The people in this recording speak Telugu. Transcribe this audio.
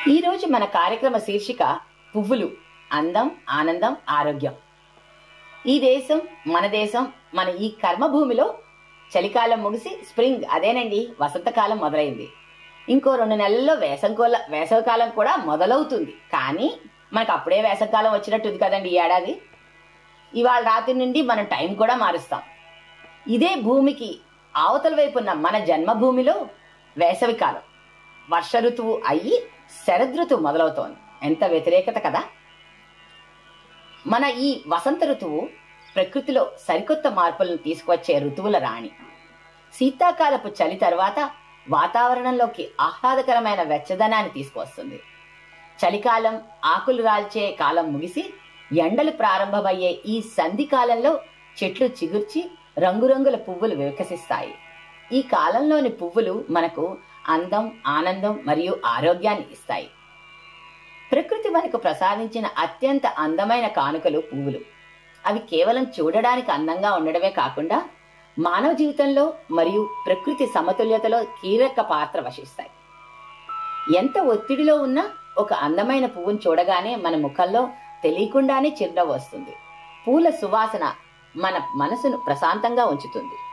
ఈ రోజు మన కార్యక్రమ శీర్షిక పువ్వులు అందం ఆనందం ఆరోగ్యం ఈ దేశం మన దేశం మన ఈ కర్మభూమిలో చలికాలం ముగిసి స్ప్రింగ్ అదేనండి వసంతకాలం మొదలైంది ఇంకో రెండు నెలల్లో వేసంకోల వేసవికాలం కూడా మొదలవుతుంది కానీ మనకు అప్పుడే వేసవికాలం వచ్చినట్టుంది కదండి ఈ ఏడాది ఇవాళ రాత్రి నుండి మనం టైం కూడా మారుస్తాం ఇదే భూమికి అవతల వైపున్న మన జన్మభూమిలో వేసవికాలం వర్ష ఋతువు అయ్యి శరదృతువు మొదలవుతోంది ఎంత వ్యతిరేకత కదా మన ఈ వసంత ఋతువు ప్రకృతిలో సరికొత్త మార్పులను తీసుకువచ్చే ఋతువుల రాణి శీతాకాలపు చలి తర్వాత వాతావరణంలోకి ఆహ్లాదకరమైన వెచ్చదనాన్ని తీసుకువస్తుంది చలికాలం ఆకులు రాల్చే కాలం ముగిసి ఎండలు ప్రారంభమయ్యే ఈ సంధి కాలంలో చెట్లు చిగుర్చి రంగురంగుల పువ్వులు వికసిస్తాయి ఈ కాలంలోని పువ్వులు మనకు అందం ఆనందం మరియు ఆరోగ్యాన్ని ఇస్తాయి ప్రకృతి మనకు ప్రసాదించిన అత్యంత అందమైన కానుకలు పువ్వులు అవి కేవలం చూడడానికి అందంగా ఉండడమే కాకుండా మానవ జీవితంలో మరియు ప్రకృతి సమతుల్యతలో కీలక పాత్ర వహిస్తాయి ఎంత ఒత్తిడిలో ఉన్నా ఒక అందమైన పువ్వును చూడగానే మన ముఖంలో తెలియకుండానే చిరునవ్వు వస్తుంది పూల సువాసన మన మనసును ప్రశాంతంగా ఉంచుతుంది